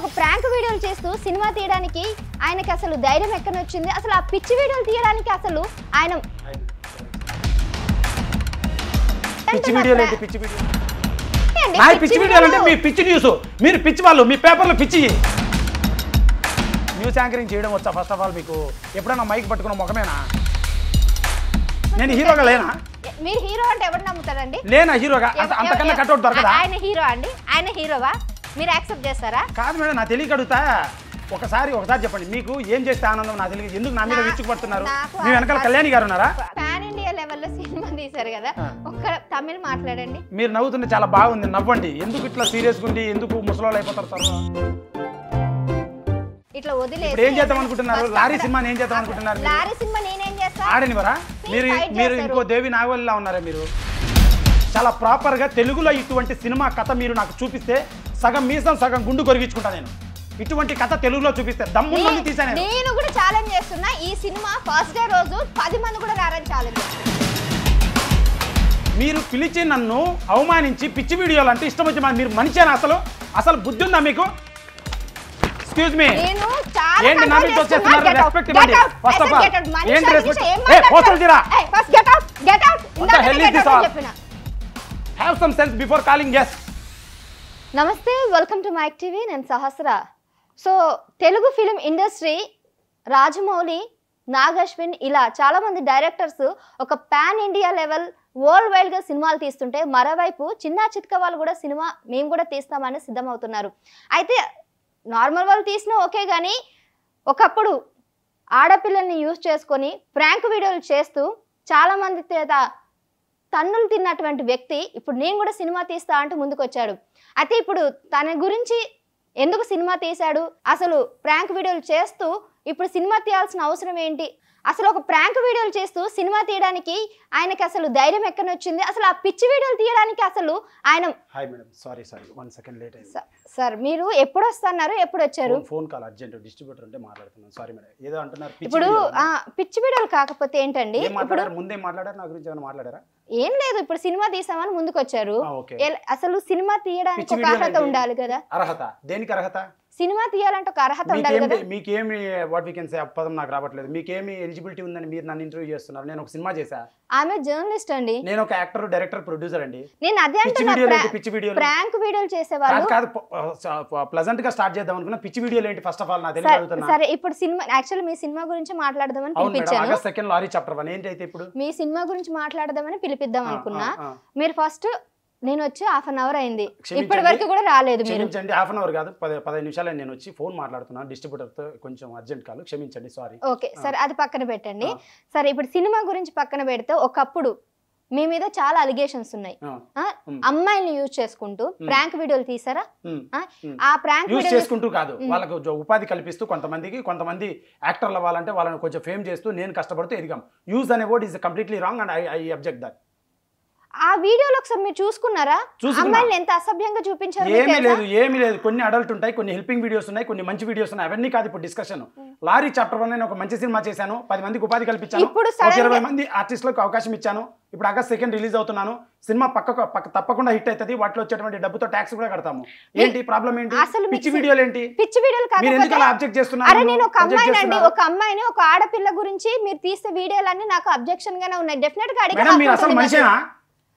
Prank వీడియోలు చేస్తూ cinema తీయడానికి ఆయనకి అసలు ధైర్యం ఎక్కడ వచ్చింది అసలు ఆ పిచ్చి వీడియోలు తీయడానికి అసలు ఆయన పిచ్చి వీడియోలు ఏంటి పిచ్చి వీడియో అండి, నా పిచ్చి వీడియోలు అంటే మీ పిచ్చి న్యూస్ మీరు పిచ్చి వాళ్ళు మీ పేపర్లో పిచ్చి న్యూస్ యాంకరింగ్ చేయడం వచ్చా ఫస్ట్ ఆఫ్ ఆల్ మీకు ఎప్పుడైనా మైక్ పట్టుకున్న ముఖమేనా నేను హీరోగా లేనా మీరు హీరో అంటే ఎవరు నమ్ముతారండి లేనా హీరోగా అంత ఎవ- అంతకన్నా ఎవ- కట్అవుట్ దొరకదా ఆయన హీరో అండి ఆయన హీరోవా మీరు యాక్సెప్ట్ చేస్తారా కాదు మేడం నా తెలియక అడుగుతా ఒకసారి ఒకసారి చెప్పండి మీకు ఏం చేస్తే ఆనందం నా తెలియదు ఎందుకు నా మీద నా- విచ్చుకుపడుతున్నారు నాకు మీ వెనకాల ఆ- కళ్యాణి గారు ఉన్నారా పాన్ ఇండియా లెవెల్లో సినిమా తీశారు కదా ఆ. ఒక్క తమిళ్ మాట్లాడండి మీరు నవ్వుతుంటే చాలా బాగుంది నవ్వండి ఎందుకు ఇట్లా సీరియస్గా ఉండి ఎందుకు ముసలోళ్ళు అయిపోతారు సార్ ఇట్లా వదిలేసి ఇప్పుడు ఏం చేద్దాం అనుకుంటున్నారు ఫస్ట్ లారీ అక్కడ- సినిమాని ఏం చేద్దాం అనుకుంటున్నారు మీరు? లారీ సినిమా నేనేం చేస్తా ఆడనివరా మీరు fight మీరు చేస్తారు. ఇంకో దేవి నాగవల్లిలా ఉన్నారా మీరు చాలా ప్రాపర్గా తెలుగులో ఇటువంటి సినిమా కథ మీరు నాకు చూపిస్తే సగం మీసం సగం గుండు కొరిగించుకుంటా నేను ఇటువంటి కథ తెలుగులో చూపిస్తే దమ్మున్నది తీసాను నేను నేను కూడా ఛాలెంజ్ చేస్తున్నా ఈ సినిమా ఫస్ట్ డే రోజు పది మంది కూడా రారని ఛాలెంజ్ మీరు పిలిచి నన్ను అవమానించి పిచ్చి వీడియోలు అంటే ఇష్టం వచ్చి మీరు మనిషేనా అసలు అసలు బుద్ధి ఉందా మీకు ఎక్స్క్యూజ్ మీ నేను చాలా ఏంటి నా control మీద చేస్తున్నా. వచ్చేస్తున్నారు? Get out, Respect get ఇవ్వండి. out. First I of said all, get out. మనిషి ఏంటి అనిపించి respect? ఏం ఏ, మాట్లాడతారు? పోస్టులు తీరా. ఏయ్, first get out, get out. ఇందాకనే hell is get this out అని all? చెప్పిన. Have some sense before calling ఎస్ నమస్తే వెల్కమ్ టు మైక్ టీవీ నేను Sahasra so Telugu film industry Rajamouli Nag Ashwin ఇలా చాలా మంది డైరెక్టర్స్ ఒక pan India level world wide గా సినిమాలు తీస్తుంటే మరోవైపు చిన్న చిత్క వాళ్ళు కూడా సినిమా మేము కూడా తీస్తామని సిద్ధమవుతున్నారు అయితే నార్మల్ వాళ్ళు తీసినా ఓకే కానీ ఒకప్పుడు ఆడపిల్లల్ని యూజ్ చేసుకొని ప్రాంక్ వీడియోలు చేస్తూ చాలా మంది చేత తన్నులు తిన్నటువంటి వ్యక్తి ఇప్పుడు నేను కూడా సినిమా తీస్తా అంటూ ముందుకొచ్చాడు అయితే ఇప్పుడు తన గురించి ఎందుకు సినిమా తీశాడు అసలు ప్రాంక్ వీడియోలు చేస్తూ ఇప్పుడు సినిమా తీయాల్సిన అవసరం ఏంటి అసలు ఒక ప్రాంక్ వీడియోలు చేస్తూ సినిమా తీయడానికి ఆయనకి అసలు ధైర్యం ఎక్కడ వచ్చింది అసలు ఆ పిచ్చి వీడియోలు తీయడానికి అసలు ఆయన hi madam sorry sorry one second late అయింది స- సార్ మీరు ఎప్పుడు వస్తున్నారు ఎప్పుడు వచ్చారు phone- phone call urgent distributor ఉంటే మాట్లాడుతున్నాను సారీ మేడం ఏదో అంటున్నారు పిచ్చి ఇప్పుడు వీడియో ఆ పిచ్చి వీడియోలు కాకపోతే ఏంటండి ఏం ఇప్పుడు మాట్లాడారు ముందే మాట్లాడారు నా గురించి ఏమైనా మాట్లాడారా ఏం లేదు ఇప్పుడు సినిమా తీసామని ముందుకొచ్చారు ఆ, ఓకే ఎల్- అసలు సినిమా తీయడానికి పిచ్చి ఒక వీడియోలు అర్హత ఏంటి? ఉండాలి కదా అర్హత దేనికి అర్హత సినిమా తీయాలంటే ఒక అర్హత ఉండాలి మీకేమి కదా మీకేమి వాట్ వీ కెన్ సే పదం నాకు రావట్లేదు మీకేమి ఎలిజిబిలిటీ ఉందని మీరు నన్ను ఇంటర్వ్యూ చేస్తున్నారు నేను ఒక సినిమా చేశా ఆమె జర్నలిస్ట్ అండి నేను ఒక యాక్టర్ డైరెక్టర్ ప్రొడ్యూసర్ అండి నేను అదే పిచ్చి అంటున్నా వీడియోలు ప్రా- ఏంటి పిచ్చి వీడియోలు ప్రాంక్ వీడియోలు చేసేవాళ్ళు కాదు కాదు ప్లజెంట్ గా స్టార్ట్ చేద్దాం అనుకున్నా పిచ్చి వీడియోలు ఏంటి ఫస్ట్ ఆఫ్ ఆల్ నా తెలియదు సరే- అడుగుతున్నా సరే ఇప్పుడు సినిమా యాక్చువల్లీ మీ సినిమా గురించి మాట్లాడదామని అవును మేడం పిలిపించాను August second lorry chapter one ఏంటి అయితే ఇప్పుడు మీ సినిమా గురించి మాట్లాడదామని పిలిపిద్దాం ఆ, అనుకున్నా ఆ, ఆ. మీరు ఫస్ట్ నేను వచ్చి హాఫ్ అన్ అవర్ అయింది క్షమించండి. ఇప్పటి వరకు కూడా రాలేదు మీరు క్షమించండి హాఫ్ అన్ అవర్ కాదు పది పదిహేను నిమిషాలు నేను వచ్చి ఫోన్ మాట్లాడుతున్నాను డిస్ట్రిబ్యూటర్ తో కొంచెం అర్జెంట్ కాల్ క్షమించండి సారీ ఓకే సరే అది పక్కన పెట్టండి ఆ. సరే ఇప్పుడు సినిమా గురించి పక్కన పెడితే ఒకప్పుడు మీ మీద చాలా అలిగేషన్స్ ఉన్నాయి ఆ? ఉమ్. అమ్మాయిల్ని యూజ్ చేసుకుంటూ ప్రాంక్ వీడియోలు తీసారా ఆ? ఉమ్. ఆ ప్రాంక్ యూజ్ వీడియో చేసుకుంటూ కాదు వాళ్ళకు జో- ఉపాధి కల్పిస్తూ కొంతమందికి కొంతమంది యాక్టర్లు అవ్వాలంటే వాళ్ళని కొంచెం ఫేమ్ చేస్తూ నేను కష్టపడుతూ ఎదిగాం యూజ్ అనే word is completely wrong and I I object that ఆ వీడియోలో ఒకసారి మీరు చూసుకున్నారా చూసుకున్నా. అమ్మాయిల్ని ఎంత అసభ్యంగా చూపించారు మీకు ఏమీ తెలుసా? లేదు ఏమీ లేదు కొన్ని అడల్ట్ ఉంటాయి కొన్ని హెల్పింగ్ వీడియోస్ ఉన్నాయి కొన్ని మంచి వీడియోస్ ఉన్నాయి అవన్నీ కాదు ఇప్పుడు డిస్కషన్ లారీ చాప్టర్ వన్ నేను ఒక మంచి సినిమా చేశాను పది మందికి ఉపాధి కల్పించాను ఇప్పుడు ఒక sudden ఇరవై గా- మంది ఆర్టిస్టులకు అవకాశం ఇచ్చాను ఇప్పుడు ఆగస్ట్ సెకండ్ రిలీజ్ అవుతున్నాను సినిమా పక్క పక్క తప్పకుండా హిట్ అవుతుంది వాటిలో వచ్చేటువంటి డబ్బుతో ట్యాక్స్ కూడా కడతాము ఏంటి ప్రాబ్లం ఏంటి అసలు మీకు పిచ్చి వీడియోలు ఏంటి పిచ్చి వీడియోలు మీరు ఎందుకు కాకపోతే అలా అబ్జెక్ట్ చేస్తున్నారు అరే నేను ఒక Object అమ్మాయిని అండి చేస్తున్నారు? ఒక అమ్మాయిని ఒక ఆడపిల్ల గురించి మీరు తీసే వీడియోలన్నీ నాకు అబ్జెక్షన్ గానే ఉన్నాయి డెఫినెట్ గా అడిగే మేడం హక్కు మీరు అసలు ఉంటుంది మనిషేనా నాకు.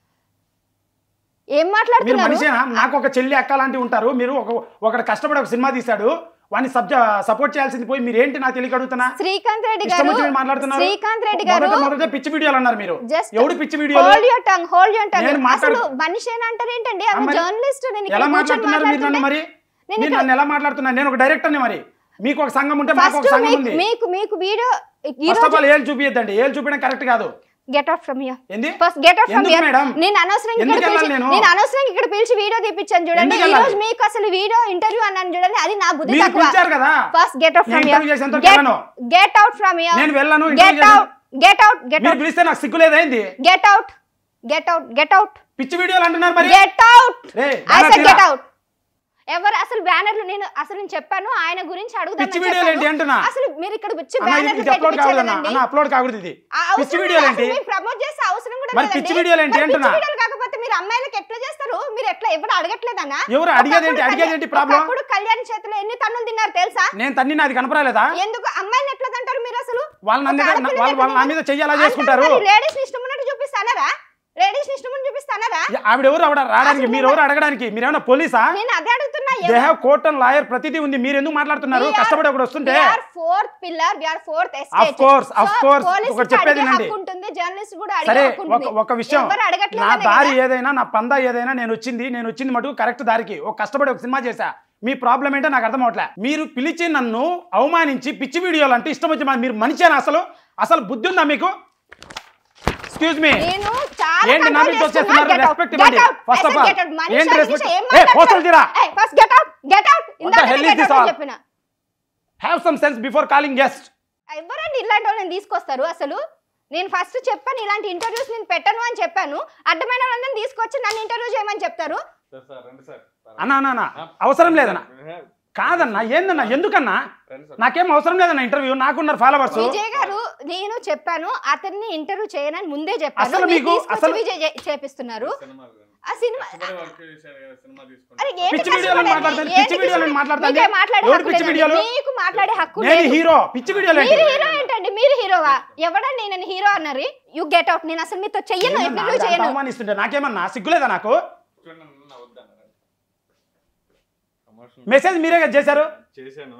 ఏం మీరు మాట్లాడుతున్నారు మనిషేనా నాకు ఒక చెల్లి అక్క లాంటివి ఉంటారు మీరు ఒక ఒకటి కష్టపడి ఒక సినిమా తీశాడు వాడిని సబ్జ సపోర్ట్ చేయాల్సింది పోయి మీరు ఏంటి నాకు తెలియక అడుగుతున్నా శ్రీకాంత్ రెడ్డి ఇష్టం గారు వచ్చి మీరు మాట్లాడుతున్నారు శ్రీకాంత్ రెడ్డి గారు మొదట మొదట పిచ్చి వీడియోలు అన్నారు మీరు జస్ట్ ఎవడు పిచ్చి వీడియోలు hold your tongue hold your tongue నేను మాట్లాడు- అసలు మనిషి అంటారు ఏంటండి ఆ, ఆమె మరి జర్నలిస్ట్ నేను ఇక్కడ ఎలా కూర్చొని మాట్లాడుతున్నారు మీరు నన్ను మరి నేను మీరు ఇక్కడ- నన్ను ఎలా మాట్లాడుతున్నారు నేను ఒక డైరెక్టర్ని మరి మీకు ఒక సంఘం ఉంటే మాకు ఒక ఫస్ట్ సంఘం ఉంది మీకు మీకు వీడియో ఈ ఫస్ట్ ఆఫ్ రోజు ఆల్ ఏళ్ళు చూపియద్దండి ఏళ్ళు చూపించడం కరెక్ట్ కాదు గెట్ అవుట్ ఫ్రమ్ హియర్ ఏంది ఫస్ట్ గెట్ అవుట్ ఫ్రమ్ ఎందుకు హియర్ మేడం? నేను అనవసరంగా ఇక్కడ ఎందుకు వెళ్ళాలి పిలిచి నేను? నేను అనవసరంగా ఇక్కడ పిలిచి వీడియో తీపించాను చూడండి ఎందుకు ఈ వెళ్ళాలి? రోజు మీకు అసలు వీడియో ఇంటర్వ్యూ అన్నాను చూడండి అది నా బుద్ధి మీరు తక్కువ పిలిచారు కదా ఫస్ట్ గెట్ అవుట్ నేను ఫ్రమ్ interview చేసేంత హియర్ వరకు వెళ్ళను. గెట్ అవుట్ ఫ్రమ్ హియర్ నేను వెళ్ళను, interview గెట్ చేసేంత- అవుట్ గెట్ అవుట్ గెట్ మీరు అవుట్ పిలిస్తే నాకు సిగ్గులేదైంది get out get out get out పిచ్చి వీడియోలు అంటున్నారు మరి గెట్ అవుట్ రేయ్, ఐ బ్యానర్ సెడ్ తీరా. గెట్ అవుట్ ఎవరు అసలు బ్యానర్లు నేను అసలు నేను చెప్పాను ఆయన గురించి పిచ్చి వీడియోలు ఏంటి అంటున్నా? అడుగుదాం అసలు మీరు ఇక్కడ వచ్చి అన్న ఇది- బ్యానర్లు ఇది అప్లోడ్ కాకూడదు అన్న పెట్టించలేదండి అన్న అప్లోడ్ కాకూడదు ఇది ఆ పిచ్చి అవసరం వీడియోలు లేదు. ఏంటి అసలు మీరు ప్రమోట్ చేసే అవసరం కూడా మరి లేదండి. పిచ్చి వీడియోలు ఏంటి మరి పిచ్చి అంటున్నా? వీడియోలు కాకపోతే మీరు అమ్మాయిలకు ఎట్లా చేస్తారు మీరు ఎట్లా ఎవరు అడగట్లేదన్నా ఎవరు అడిగేదేంటి ఒకప్పుడు అడిగేదేంటి కళ్యాణ్- ప్రాబ్లం ఒకప్పుడు కళ్యాణ్ చేతిలో ఎన్ని తన్నులు తిన్నారు తెలుసా నేను తన్ని నాది కనపరాలేదా ఎందుకు అమ్మాయిని ఎట్లా తంటారు మీరు అసలు వాళ్ళు నా మీద వాళ్ళు వాళ్ళ నా మీద చెయ్యాలా చేసుకుంటారు లేడీస్ ఇష్టం ఉన్నట్టు చూపిస్తానరా లేడీస్ ఇష్టం ఉన్నట్టు చూపిస్తానరా ఆవిడ ఎవరు ఆవిడ రావడానికి మీరు ఎవరు అడగడానికి మీరేమన్నా పోలీసా నేను అదే అడుగుతున్నా they have court and lawyer ప్రతిదీ ఉంది మీరు ఎందుకు మాట్లాడుతున్నారు కష్టపడి ఒకటి వస్తుంటే fourth pillar we are fourth Of course, of course. ఒకటి చెప్పేది వినండి. ఉంటుంది జర్నలిస్ట్ కూడా సరే అడిగే హక్కు ఒక ఉంటుంది. ఒక విషయం ఎవరు నా అడగట్లేదనే దారి కదా? ఏదైనా నా పందా ఏదైనా నేను వచ్చింది నేను వచ్చింది మటుకు కరెక్ట్ దారికి ఒక కష్టపడి ఒక సినిమా చేశా మీ ప్రాబ్లం ఏంటో నాకు అర్థం అవట్లే మీరు పిలిచి నన్ను అవమానించి పిచ్చి వీడియోలు అంటే ఇష్టం వచ్చి మా- మీరు మనిషేనా అసలు అసలు బుద్ధి ఉందా మీకు ఎక్స్క్యూజ్ మీ నేను చాలా ఏంటి నా మీద control వచ్చేస్తున్నారు? చేస్తున్నా. Get out, Respect get ఇవ్వండి. out. First I of said all. get out. మనిషి ఏంటి అనిపించి respect? ఏం ఏ, మాట్లాడతారు? పోస్టల్ తీరా. ఏయ్, first get out, get out. ఇందాకనే hell is get this out అని all? చెప్పిన. Have some sense before calling guest ఎవరండి ఇలాంటి వాళ్ళని తీసుకొస్తారు అసలు నేను ఫస్ట్ చెప్పాను ఇలాంటి ఇంటర్వ్యూస్ నేను పెట్టను అని చెప్పాను అడ్డమైన వాళ్ళని తీసుకొచ్చి నన్ను ఇంటర్వ్యూ చేయమని చెప్తారు సార్ సార్ రండి సార్ అన్నా అన్నా అన్నా అవసరం లేదన్నా కాదన్నా ఏందన్నా ఎందుకన్నా రండి సార్ నాకేం అవసరం లేదన్నా ఇంటర్వ్యూ నాకున్నారు ఫాలోవర్స్ విజయ్ గారు నేను చెప్పాను అతన్ని ఇంటర్వ్యూ చేయనని ముందే చెప్పాను అసలు మీరు మీకు- తీసుకొచ్చి అసలు- విజయ్ చే- చేపిస్తున్నారు సినిమా ఆ సినిమా కష్టపడి వర్క్ చేశాడు కదా సినిమా అరే తీసుకుంటే ఏంటి పిచ్చి వీడియోలు కష్టపడేది? మాట్లాడతాను, ఏంటి పిచ్చి వీడియోలు కష్టపడేది? మాట్లాడతాను. మీకే మాట్లాడే ఎవరు హక్కు పిచ్చి లేదండి. వీడియోలు? మీకు మాట్లాడే హక్కు నేను లేదు హీరో పిచ్చి వీడియోలు ఏంటి? మీరు హీరో ఏంటండి మీరు హీరోవా ఎవడండి నేను హీరో అన్నారు యు గెట్ అవుట్ నేను అసలు మీతో చెయ్యను ఏందన్నా, ఇంటర్వ్యూ అంత చేయను అవమానిస్తుంటే నాకేమన్నా సిగ్గులేదా నాకు చూడండి అన్న వద్దన్న ప్రమోషన్ మెసేజ్ మీరే కదా చేశారు చేశాను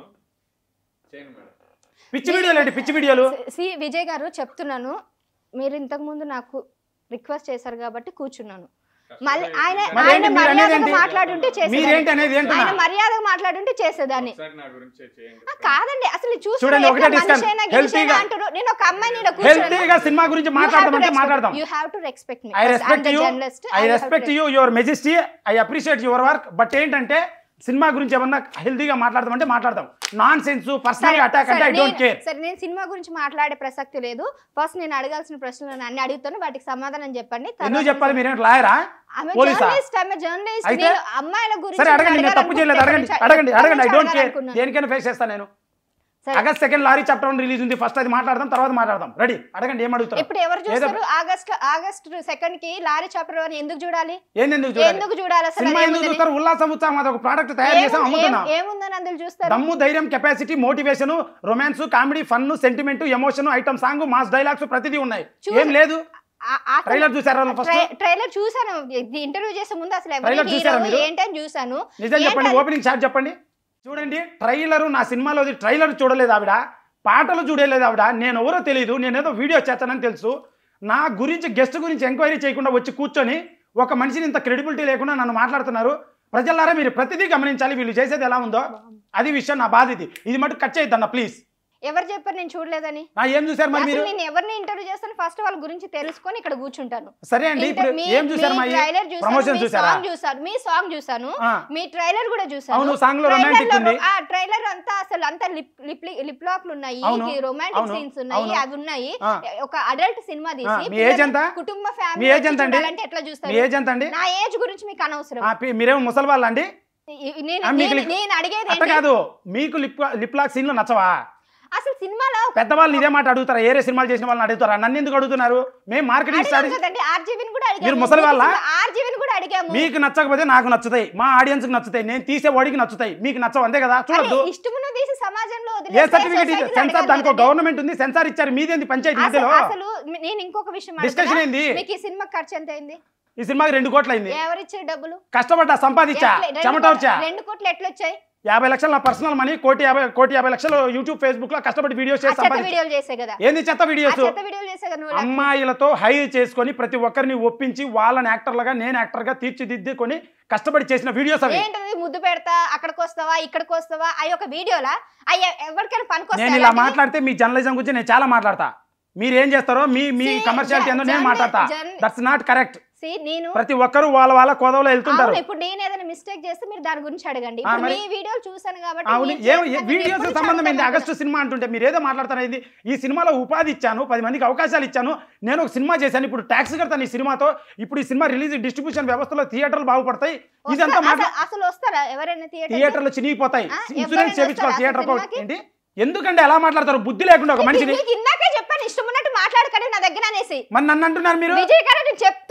చేయండి మేడం పిచ్చి వీడియోలు ఏంటి పిచ్చి వీడియోలు సి విజయ్ గారు చెప్తున్నాను మీరు ఇంతకు ముందు నాకు రిక్వెస్ట్ చేశారు కాబట్టి కూర్చున్నాను మళ్ళీ ఆయన మరి ఆయన ఏంటి మీరు అనేది మర్యాదగా ఏంటి? మాట్లాడుంటే మీరేంటి చేసేదాన్ని అనేది ఏంటన్నా ఆయన మర్యాదగా మాట్లాడుంటే చేసేదాన్ని ఒకసారి నా గురించి చేయండి ఆ, కాదండి అసలు చూస్తున్నా చూడండి, ఒకటే ఎట్లా డిస్కౌంట్. మనిషైనా Healthy గినిషైనా గా- అంటారు నేను ఒక అమ్మాయిని ఈడ హెల్తీగా సినిమా గురించి మాట్లాడదామంటే మాట్లాడదాం you have to respect me I respect you I respect you your majesty I appreciate your work but ఏంటంటే సినిమా గురించి ఏమన్నా హెల్తీగా మాట్లాడదామంటే మాట్లాడదాం నాన్ సెన్స్ పర్సనల్ అటాక్ అంటే ఐ డోంట్ కేర్ సరే నేను సినిమా గురించి మాట్లాడే ప్రసక్తి లేదు ఫస్ట్ నేను అడగాల్సిన ప్రశ్నలు అన్ని అడుగుతాను వాటికి సమాధానం చెప్పండి ఎందుకు చెప్పాలి మీరేంటి లాయరా ఆమె పోలీసా జర్నలిస్ట్ ఆమె జర్నలిస్ట్ అయితే? నేను అమ్మాయిల గురించి సరే అడగండి నేను తప్పు చేయలేదు అడగండి అడగండి అడగండి ఐ డోంట్ కేర్ అనుకున్నాను. దేనికైనా ఫేస్ చేస్తాను నేను సరే. August second lorry chapter one release ఉంది ఫస్ట్ అది మాట్లాడదాం తర్వాత మాట్లాడదాం రెడీ అడగండి ఏం అడుగుతారు ఇప్పుడు ఎవరు చూస్తారు ఆగస్ట్ ఆగస్ట్ సెకండ్ కి లారీ చాప్టర్ అని ఎందుకు చూడాలి ఏంది ఎందుకు చూడాలి ఎందుకు చూడాలి అసలు సినిమా అది ఎందుకు ఏముందని? చూస్తారు ఉల్లాసం ఉత్సాహం అది ఒక ప్రోడక్ట్ తయారు చేసాం ఏముంది- అమ్ముతున్నాం ఏం- ఏముందని అందులో చూస్తారు దమ్ము ధైర్యం capacity motivation romance comedy fun sentiment emotion item song mass dialogues ప్రతిదీ ఉన్నాయి చూసా- ఏం లేదు ఆ- అసలు- ట్రైలర్ చూసారా వాళ్ళు ఫస్ట్ ట్రై- ట్రైలర్ చూసాను ఇది ఇంటర్వ్యూ చేసే ముందు అసలు ఎవరు ట్రైలర్ హీరో చూసారా మీరు? ఏంటని చూసాను నిజం చెప్పండి ఏంటది? ఓపెనింగ్ షాట్ చెప్పండి చూడండి ట్రైలర్ నా సినిమాలోది ట్రైలర్ చూడలేదు ఆవిడ పాటలు చూడలేదు ఆవిడ నేను ఎవరో తెలియదు నేనేదో వీడియో చేస్తానని తెలుసు నా గురించి గెస్ట్ గురించి ఎంక్వైరీ చేయకుండా వచ్చి కూర్చొని ఒక మనిషిని ఇంత క్రెడిబిలిటీ లేకుండా నన్ను మాట్లాడుతున్నారు ప్రజలారా మీరు ప్రతిదీ గమనించాలి వీళ్ళు చేసేది ఎలా ఉందో అది విషయం నా బాధ ఇది ఇది మటు కట్ చేయొద్దన్న ప్లీజ్ ఎవరు చెప్పారు నేను చూడలేదని నా ఏం చూసారు మరి అసలు మీరు నేను ఎవరిని ఇంటర్వ్యూ చేస్తాను ఫస్ట్ వాళ్ళ గురించి తెలుసుకొని ఇక్కడ కూర్చుంటాను సరే అండి ఇప్పుడు ఇంటర్- మీ- ఏం చూసారు మీ మా ట్రైలర్ చూసాను, ప్రమోషన్ మీ చూసారా సాంగ్ చూసాను మీ సాంగ్ చూసాను ఆ. మీ ట్రైలర్ కూడా చూసాను అవును, సాంగ్ లో ట్రైలర్ romantic లో- ఉంది. ఆ ట్రైలర్ అంతా అసలు అంతా లిప్ లిప్ లిప్ లాక్లు ఉన్నాయి అవును, రొమాంటిక్ అవును, సీన్స్ ఉన్నాయి అవును. అవి ఉన్నాయి ఆ. ఒక అడల్ట్ సినిమా ఆ, తీసి మీ ఏజ్ ఎంత? పిల్లలు, కుటుంబ మీ ఫ్యామిలీ ఏజ్ ఎంత అండి అంటే ఎట్లా మీ చూస్తారు ఏజ్ ఎంత అండి నా ఏజ్ గురించి మీకు అనవసరం ఆ, పి- మీరేమో ముసలి వాళ్ళండి ఈ- నేను ఆ, మీకు నేను- లిప్- నేను అడిగేది అట్ట ఏంటి? కాదు మీకు లిప్ లిప్ లాక్ సీన్లు నచ్చవా అసలు సినిమాలో పెద్దవాళ్ళు ఇదే మాట అడుగుతారా ఏరే సినిమాలు చేసిన వాళ్ళని అడుగుతారా నన్ను ఎందుకు అడుగుతున్నారు మేము మార్కెటింగ్ అడిగాం స్టార్ట్ కదండి ఆర్జీవిని కూడా మీరు అడిగాము ముసలి వాళ్ళా? ఆర్జీవిని కూడా అడిగాము మీకు నచ్చకపోతే నాకు నచ్చుతాయి మా ఆడియన్స్ కి నచ్చుతాయి నేను తీసే వాడికి నచ్చుతాయి మీకు నచ్చవు అంతే కదా చూడద్దు అరే, ఇష్టమున్న తీసి సమాజంలో ఏ వదిలేస్తే సర్టిఫికేట్ society లో సెన్సార్ అడగాలి దానికి కదండి. గవర్నమెంట్ ఉంది సెన్సార్ ఇచ్చారు మీదేంది పంచాయతీ అసలు మధ్యలో అసలు నేను ఇంకొక విషయం Discussion అడుగుతా. ఏంది? మీకు ఈ సినిమా ఖర్చు ఎంత అయింది ఈ సినిమాకి రెండు కోట్లు అయింది ఎవరిచ్చారు డబ్బులు కష్టపడ్డా సంపాదించా ఎట్ల- రెండు చెమట కోట్లు- వచ్చా రెండు కోట్లు ఎట్లా వచ్చాయి యాభై లక్షలు నా పర్సనల్ మనీ కోటి యాభై కోటి యాభై లక్షలు యూట్యూబ్ ఫేస్బుక్ లో కష్టపడి వీడియోస్ ఆ చేసి చెత్త సంపాదించా వీడియోలు చేసే కదా ఏంది చెత్త ఆ వీడియోస్ చెత్త వీడియోలు చేసే కదా నువ్వు అమ్మాయిలతో హైర్ చేసుకొని ప్రతి ఒక్కరిని ఒప్పించి వాళ్ళని యాక్టర్లుగా నేను యాక్టర్గా తీర్చిదిద్దుకొని కష్టపడి చేసిన వీడియోస్ అవి ఏంటది ముద్దు పెడతా అక్కడికి వస్తావా ఇక్కడికి వస్తావా అవి ఒక వీడియోలా అవి ఎవరికైనా నేను ఇలా పనికి మాట్లాడితే మీ జర్నలిజం గురించి నేను చాలా మాట్లాడతా మీరు ఏం చేస్తారో మీ మీ See, కమర్షియాలిటీ ఏందో నేను జర్న- మాట్లాడతా జర్న- దట్స్ నాట్ కరెక్ట్ నేను ప్రతి ఒక్కరు వాళ్ళ వాళ్ళ కోదవలో వెళ్తుంటారు అవును ఇప్పుడు నేను ఏదైనా మిస్టేక్ చేస్తే మీరు దాని గురించి అడగండి ఆ, ఇప్పుడు మరి- మీ వీడియోలు చూసాను కాబట్టి అవును మీరు ఏ చేసిన వీడియోస్ ఎప్పుడు సంబంధం ఏంది చదువుతాను ఆగస్టు సినిమా అంటుంటే మీరు ఏదో మాట్లాడుతున్నారు ఈ సినిమాలో ఉపాధి ఇచ్చాను పది మందికి అవకాశాలు ఇచ్చాను నేను ఒక సినిమా చేశాను ఇప్పుడు ట్యాక్స్ కడతాను ఈ సినిమాతో ఇప్పుడు ఈ సినిమా రిలీజ్ డిస్ట్రిబ్యూషన్ వ్యవస్థలో థియేటర్లు బాగుపడతాయి ఇదంతా వస్తా- మాట్లా అసలు- అసలు వస్తారా ఎవరైనా థియేటర్ థియేటర్లు చినిగిపోతాయి ఆ, ఇన్సూరెన్స్ ఎవరైనా చేయించుకోవాలి వస్తారా థియేటర్ అసలు సినిమాకి? ఏంటి ఎందుకంటే ఎలా మాట్లాడతారు బుద్ధి లేకుండా ఒక మనిషిని మీకు ఇందాకే చెప్పాను ఇష్టం ఉన్నట్టు మాట్లాడకండి నా దగ్గర అనేసి మరి నన్ను అంటున్నారు మీరు విజయ్ గారు నేను చెప్తున్నాను కదా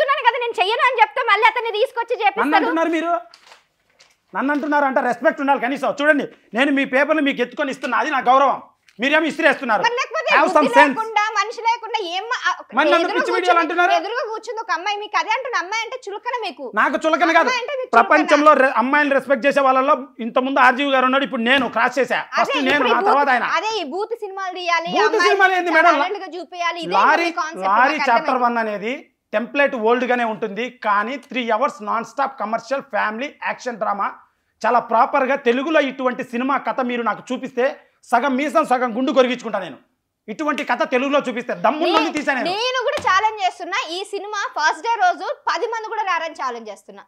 నేను చెయ్యను అని చెప్తే మళ్ళీ అతన్ని తీసుకొచ్చి నన్ను చేపిస్తాను అంటున్నారు మీరు నన్ను అంటున్నారు అంటే రెస్పెక్ట్ ఉండాలి కనీసం చూడండి నేను మీ పేపర్లు మీకు ఎత్తుకొని ఇస్తున్నా అది నా గౌరవం మీరేమో ఇస్తున్నారు మరి లేకపోతే హ్యావ్ సమ్ బుద్ధి సెన్స్ లేకుండా మనిషి లేకుండా ఏం మా- ఆ- మరి నన్ను ఎదురుగా పిచ్చి కూర్చుంది- వీడియోలు అంటున్నారు? ఎదురుగా కూర్చుంది ఒక అమ్మాయి మీకు అదే అంటున్న అమ్మాయి అంటే చులకన మీకు నాకు చులకన కాదు అమ్మాయి అంటే మీకు ప్రపంచంలో రె- అమ్మాయిని రెస్పెక్ట్ చేసే వాళ్ళలో ఇంత ముందు ఆర్జీవి గారు ఉన్నాడు ఇప్పుడు నేను క్రాస్ చేశా ఫస్ట్ అదే నేను ఇప్పుడు ఈ నా బూత్- తర్వాత ఆయన అదే ఈ బూత్ సినిమాలు తీయాలి బూత్ అమ్మాయిని సినిమాలు ఏంది చాలా మేడం? talent గా చూపియాలి ఇదే లారీ మీ concept, లారీ నాకు చాప్టర్ అర్థమైంది. వన్ అనేది టెంప్లెట్ ఓల్డ్ గానే ఉంటుంది కానీ three hours non stop commercial family action drama చాలా ప్రాపర్ గా తెలుగులో ఇటువంటి సినిమా కథ మీరు నాకు చూపిస్తే సగం మీసం సగం గుండు కొరిగించుకుంటా నేను ఇటువంటి కథ తెలుగులో చూపిస్తే దమ్మున్నది నే- తీసా నేను నేను కూడా ఛాలెంజ్ చేస్తున్నా ఈ సినిమా ఫస్ట్ డే రోజు పది మంది కూడా రారని ఛాలెంజ్ చేస్తున్నా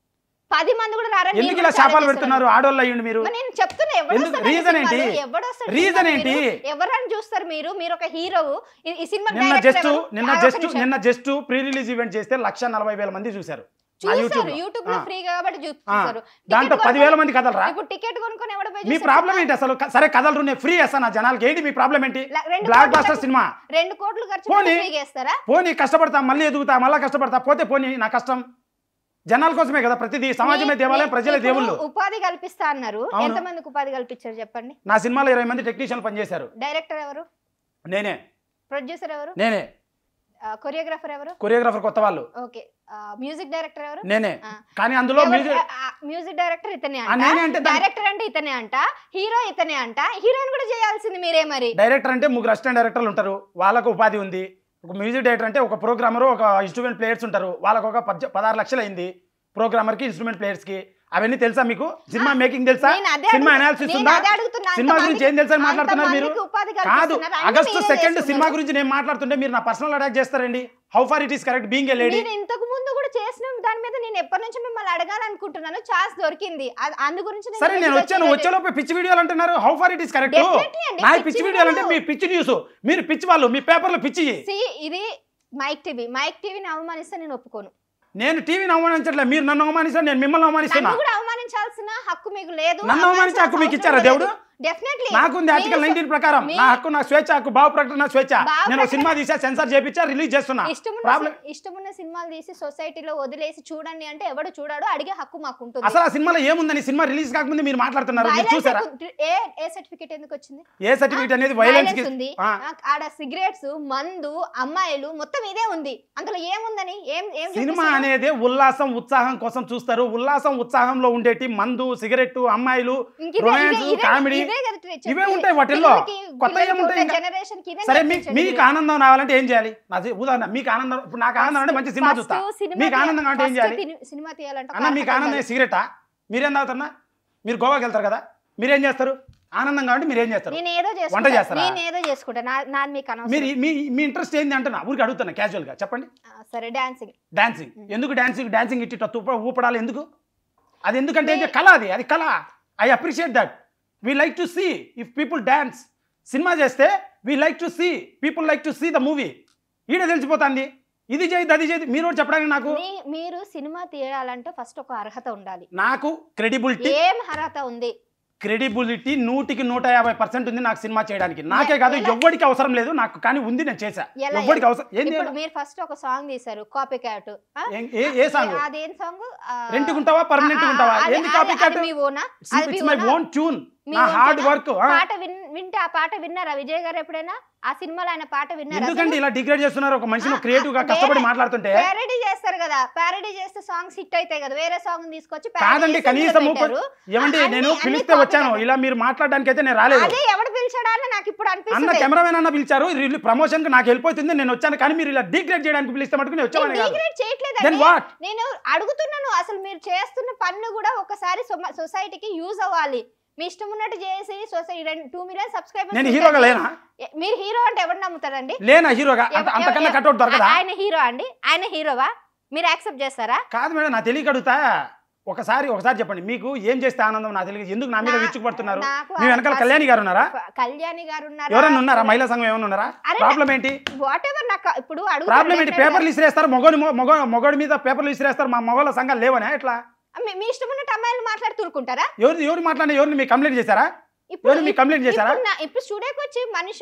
పది మంది కూడా రారని ఎందుకు నేను ఇలా కూడా శాపాలు challenge పెడుతున్నారు ఆడోళ్ళు అయ్యండి మీరు మరి నేను చెప్తున్నా ఎవడు ఎందుకు? వస్తాడు ఈ Reason సినిమాలో? ఏంటి? ఎవడు వస్తాడు Reason సినిమాలో ఏంటి? మీరు? ఎవరని చూస్తారు మీరు మీరు ఒక హీరో ఈ సినిమా నిన్న director జస్ట్ ఎవరు? నిన్న ఆ, ఒక్క జస్ట్ నిమిషం. నిన్న జస్ట్ ప్రీ రిలీజ్ ఈవెంట్ చేస్తే లక్ష నలభై వేల మంది చూశారు నా చూస్తారు యూట్యూబ్ యూట్యూబ్ లో ఫ్రీ కాబట్టి ఆ. చూస్తారు దాంట్లో Ticket పదివేల కొనుక్కొని- మంది కదలరా ఇప్పుడు టికెట్ కొనుక్కొని ఎవడ పోయి మీ చూస్తారు ప్రాబ్లం సినిమా? ఏంటి అసలు క- సరే కథలు నేను ఫ్రీ చేస్తాను నా జనాలకి ఏంటి మీ ప్రాబ్లం ఏంటి ల- రెండు బ్లాక్ కోట్లు బాస్టర్ ఖర్చు- సినిమా రెండు కోట్లు ఖర్చు పోనీ. ఫ్రీగా ఇస్తారా పోనీ కష్టపడతా మళ్ళీ ఎదుగుతా మళ్ళీ కష్టపడతా పోతే పోనీ నా కష్టం జనాల కోసమే కదా ప్రతిదీ సమాజమే మీ- దేవాలయం మీ- ప్రజలే ఇప్పుడు దేవుళ్ళు ఉపాధి కల్పిస్తా అన్నారు అవును. ఎంత మందికి ఉపాధి కల్పించారు చెప్పండి నా సినిమాలో ఇరవై మంది టెక్నీషియన్లు పనిచేశారు డైరెక్టర్ ఎవరు నేనే ప్రొడ్యూసర్ ఎవరు నేనే కొరియోగ్రాఫర్ ఎవరు కొరియోగ్రాఫర్ కొత్త వాళ్ళు ఓకే మ్యూజిక్ డైరెక్టర్ ఎవరు నేనే ఆ. కానీ అందులో మ్యూజిక్ మ్యూజిక్ డైరెక్టర్ ఇతనే ఆ, నేనే అంట అంటే దాన్ని- డైరెక్టర్ అంటే ఇతనే అంట హీరో ఇతనే అంట హీరోయిన్ కూడా చేయాల్సింది మీరే మరి డైరెక్టర్ అంటే ముగ్గురు అసిస్టెంట్ డైరెక్టర్లు ఉంటారు వాళ్ళకు ఉపాధి ఉంది ఒక మ్యూజిక్ డైరెక్టర్ అంటే ఒక ప్రోగ్రామర్ ఒక ఇన్స్ట్రుమెంట్ ప్లేయర్స్ ఉంటారు వాళ్ళకు ఒక పద్ద పదహారు లక్షలు అయింది ప్రోగ్రామర్కి ఇన్స్ట్రుమెంట్ ప్లేయర్స్కి అవన్నీ తెలుసా మీకు సినిమా మేకింగ్ తెలుసా నేను అదే సినిమా అడుగు- అనాలిసిస్ నేను ఉందా అదే అడుగుతున్నా. సినిమా అంతమందికి- గురించి ఏం తెలుసా అని మాట్లాడుతున్నారు మీరు అంతమందికి ఉపాధి కాదు కల్పిస్తున్నారు. అన్నీ ఆగస్టు మీరే సెకండ్ చేస్తున్నారు. సినిమా గురించి నేను మాట్లాడుతుంటే మీరు నా పర్సనల్ అటాక్ చేస్తారండి how far it is correct being a lady నేను ఇంతకు ముందు కూడా చేసిన దాని మీద నేను ఎప్పటి నుంచి మిమ్మల్ని అడగాలనుకుంటున్నాను ఛాన్స్ దొరికింది అ- అందు గురించి నేను సరే నేను వీడియో వచ్చాను చేయలేదు. వచ్చేలోపు పిచ్చి వీడియోలు అంటున్నారు how far it is correct Definitely అండి, నా పిచ్చి పిచ్చి వీడియోలు అంటే వీడియోలు. మీ పిచ్చి న్యూస్ మీరు పిచ్చి వాళ్ళు మీ పేపర్లో పిచ్చి See, ఇది మైక్ టీవీ మైక్ టీవీని అవమానిస్తే నేను ఒప్పుకోను నేను టీవీని అవమానించట్లే మీరు నన్ను అవమానిస్తారు నేను మిమ్మల్ని అవమానిస్తున్నా నన్ను కూడా అవమానించాల్సిన హక్కు మీకు లేదు నన్ను అవమానించే హక్కు మీకు ఇచ్చారా దేవుడు? డెఫినెట్లీ నాకుంది ఆర్టికల్ నైన్టీన్ ప్రకారం మీ- నా హక్కు నా స్వేచ్ఛ హక్కు భావ ప్రకటన స్వేచ్ఛ భావ నేను ఒక ప్రకటన- సినిమా తీసా సెన్సార్ చేపించా రిలీజ్ చేస్తున్నా ఇష్టమున్న ప్రాబ్లం సి- ఇష్టమున్న సినిమాలు తీసి సొసైటీలో వదిలేసి చూడండి అంటే ఎవడు చూడాడు అడిగే హక్కు మాకు ఉంటుంది అసలు ఆ సినిమాలో ఏముందని సినిమా రిలీజ్ కాకముందే మీరు మాట్లాడుతున్నారు మీరు Violence చూసారా ఎక్కు- ఏ ఏ సర్టిఫికేట్ ఎందుకు వచ్చింది ఏ సర్టిఫికేట్ అనేది వైలెన్స్ కి Violence ఉంది ఆ, ఆ- ఆడ సిగరెట్స్ మందు అమ్మాయిలు మొత్తం ఇదే ఉంది అందులో ఏముందని ఏం ఏం సినిమా చూపిస్తారు? అనేది ఉల్లాసం ఉత్సాహం కోసం చూస్తారు ఉల్లాసం ఉత్సాహంలో ఉండేటి మందు సిగరెట్ అమ్మాయిలు ఇంక ఇదే- రొమాన్స్ ఇదే- ఇదే- కామెడీ ఇదే కదా చెప్పేది. ఇవే ఉంటాయి వాటిల్లో. పిల్లలకి- కొత్త పిల్లలకి ఏముంటాయి ఉండే ఇంకా? generation కి ఇదే సరే మీ నేర్పించండి మీకు మీరు. ఆనందం రావాలంటే ఏం చేయాలి నా సి- ఉదాహరణ మీకు ఆనందం ఇప్పుడు నాకు ఆనందం అంటే మంచి సినిమా First చూస్తా సినిమా మీకు తీ- ఆనందం అంటే ఏం first చేయాలి తిని- సినిమా తీయాలంటే ఒక అన్న మీకు అర్హత ఆనందం ఉండాలి. సిగరెటా మీరేం తాగుతున్నా మీరు గోవాకి వెళ్తారు కదా మీరేం చేస్తారు ఆనందం కాబట్టి మీరు ఏం చేస్తారు నేను ఏదో వంట చేసుకుంటా చేస్తారా? నేను ఏదో చేసుకుంటా నా నాది మీకు అనవసరం మీరు మీ మీ ఇంట్రెస్ట్ ఏంది అంటున్నా ఊరికి అడుగుతున్నా casual గా చెప్పండి ఆ, సరే డాన్సింగ్ డాన్సింగ్ ఎందుకు డాన్సింగ్ డాన్సింగ్ ఇట్టి ఊప ఊపడాలి ఎందుకు అది ఎందుకంటే ఏంటి? మీ- కళ అది అది కళ I appreciate that we like to see if people dance cinema చేస్తే we like to see people like to see the movie ఈడ తెలిసిపోతుంది ఇది చేయదు అది చేయదు మీరు ఒకటి చెప్పడానికి నాకు మీ- మీరు సినిమా తీయాలంటే ఫస్ట్ ఒక అర్హత ఉండాలి నాకు క్రెడిబిలిటీ ఏం అర్హత ఉంది క్రెడిబిలిటీ నూటికి నూట యాభై పర్సెంట్ ఉంది నాకు సినిమా చేయడానికి నాకే కాదు ఎలా? ఎవ్వడికి అవసరం లేదు నాకు కానీ ఉంది నేను చేశా ఎలా? ఎవ్వడికి అవసరం ఏంది ఇప్పుడు మీరు ఫస్ట్ ఒక సాంగ్ తీశారు కాపీ క్యాట్ ఏం- ఏ ఏ సాంగ్ అదేం సాంగ్ రెంట్కి ఉంటావా పర్మనెంట్ ఉంటావా ఏంది కాపీ కట్ మీ ఓనా ఇట్స్ మై ఓన్ ట్యూన్ మీ నా own హార్డ్ tune ఆ? వర్క్ పాట విన్ వింటే ఆ పాట విన్నారా విజయ్ గారు ఎప్పుడైనా ఆ సినిమాలో ఆయన పాట విన్నారా ఎందుకండి ఇలా డిగ్రేడ్ చేస్తున్నారు ఒక మనిషిని క్రియేటివ్ గా కష్టపడి మాట్లాడుతుంటే ప్యారడీ చేస్తారు కదా ప్యారడీ చేస్తే సాంగ్స్ హిట్ అవుతాయి కదా వేరే సాంగ్ తీసుకొచ్చి parody కాదండి చేసి కనీసం ఇందులో పెట్టారు. ఏమండి అన్ని- నేను అన్ని పిలిస్తే copy వచ్చాను కదా. ఇలా మీరు మాట్లాడడానికి అయితే నేను రాలేదు అదే ఎవడు పిలిచాడా అని నాకు ఇప్పుడు అన్న అనిపిస్తుంది కెమెరామెన్ అన్న పిలిచారు ప్రమోషన్ కి నాకు వెళ్ళిపోతుంది నేను వచ్చాను కానీ మీరు ఇలా డిగ్రేడ్ చేయడానికి పిలిస్తే మటుకు నేను వచ్చామని కాదు డిగ్రేడ్ Then చేయట్లేదండి what? నేను అడుగుతున్నాను అసలు మీరు చేస్తున్న పన్ను కూడా ఒకసారి సొసైటీకి యూజ్ అవ్వాలి మీ ఇష్టం ఉన్నట్టు చేసి సొసైటీ టూ మిలియన్ నేను సబ్స్క్రైబర్స్ హీరోగా లేనా మీరు హీరో అంటే ఎవరు నమ్ముతారండి లేనా హీరోగా అంత ఎవ- అంతకన్నా ఎవ- కట్అవుట్ దొరకదా ఆయన హీరో అండి ఆయన హీరోవా మీరు యాక్సెప్ట్ చేస్తారా కాదు మేడం నా తెలియక అడుగుతా ఒకసారి ఒకసారి చెప్పండి మీకు ఏం చేస్తే ఆనందం నా తెలియదు ఎందుకు నా మీద నా- విచ్చుకుపడుతున్నారు నాకు మీ వెనకాల ఆ- కళ్యాణి గారు ఉన్నారా కళ్యాణి గారు ఎవరైనా ఉన్నారా మహిళా సంఘం ఏమైనా ఉన్నారా అరే, ప్రాబ్లం ఏంటి వాట్ ఎవర్ నాకు ఇప్పుడు ప్రాబ్లం ఏంటి అడుగుతారు పేపర్లు ఇసిరేస్తారు మొగోని మొగ మొగోడి మీద పేపర్లు ఇసిరేస్తారు మా మొగోళ్ళ సంఘాలు లేవనా ఎట్లా మీ- మీ ఇష్టం ఉన్నట్టు అమ్మాయిలు మాట్లాడి తూరుకుంటారా ఎవరు ఎవరు మాట్లాడిన ఎవరిని మీకు కంప్లైంట్ చేశారా ఇప్పుడు ఎవరు మీకు కంప్లైంట్ చేశారా ఇప్పుడు నా- ఇప్పుడు స్టూడియోకి వచ్చి మనిషివా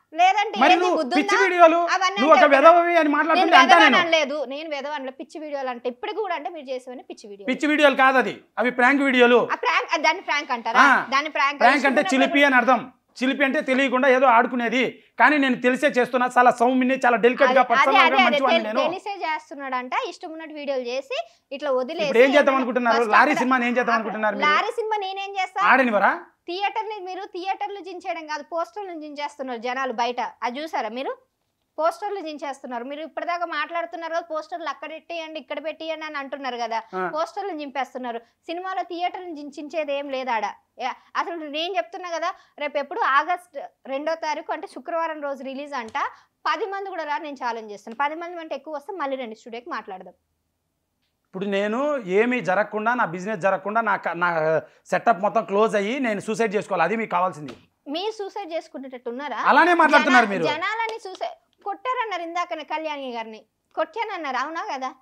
లేదంటే మరి ఏంది నువ్వు బుద్ధుందా? పిచ్చి వీడియోలు అవన్నీ నువ్వు ఒక అంటే- వెదవవి అని నేను మాట్లాడుతుంటే అంటా వెదవని నేను అనలేదు నేను వెదవని పిచ్చి వీడియోలు అంటే ఇప్పటికి కూడా అంటే మీరు చేసేవని పిచ్చి వీడియో పిచ్చి వీడియోలు కాదు అది అవి ప్రాంక్ వీడియోలు ఆ ప్రాంక్ దాన్ని ప్రాంక్ అంటారా ఆ. దాన్ని ప్రాంక్ ప్రాంక్ అంటే చిలిపి అని అర్థం చిలిపి అంటే తెలియకుండా ఏదో ఆడుకునేది కానీ నేను తెలిసే చేస్తున్నా చాలా సౌమ్యని చాలా డెలికేట్ గా అదే పర్సనల్ అదే గా అదే మంచివాడిని తెలి- నేను తెలిసే చేస్తున్నాడంట ఇష్టం ఉన్నట్టు వీడియోలు చేసి ఇట్లా వదిలేసి ఇప్పుడు ఏం చేద్దాం ఏమైనా అనుకుంటున్నారు first లారీ అక్కడ- సినిమాని ఏం చేద్దాం అనుకుంటున్నారు మీరు లారీ సినిమా నేనేం చేస్తా ఆడనివరా థియేటర్ ని మీరు థియేటర్లు జించేయడం కాదు పోస్టర్లు జించేస్తున్నారు జనాలు బయట అది చూసారా మీరు పోస్టర్లు జించేస్తున్నారు మీరు ఇప్పటిదాకా మాట్లాడుతున్నారు కదా పోస్టర్లు అక్కడ పెట్టేయండి ఇక్కడ పెట్టేయండి అని అంటున్నారు కదా ఆ. పోస్టర్లు జింపేస్తున్నారు సినిమాలో థియేటర్లు జించేది ఏం లేదు ఆడ యా, అసలు నేను చెప్తున్నా కదా రేపు ఎప్పుడు ఆగస్ట్ రెండో తారీఖు అంటే శుక్రవారం రోజు రిలీజ్ అంట పది మంది కూడా రా నేను ఛాలెంజ్ చేస్తాను పది మంది అంటే ఎక్కువ వస్తే మళ్ళీ రెండు స్టూడియోకి మాట్లాడదాం ఇప్పుడు నేను ఏమీ జరగకుండా నా బిజినెస్ జరగకుండా నా క- నా సెటప్ మొత్తం క్లోజ్ అయ్యి నేను సూసైడ్ చేసుకోవాలి అది మీకు కావాల్సింది మీరు సూసైడ్ చేసుకునేటట్టు ఉన్నారా అలానే మాట్లాడుతున్నారు జనా- మీరు జనాలని చూసే కొట్టారన్నారు ఇందాకనే కళ్యాణి గారిని కొట్టానన్నారు అవునా కదా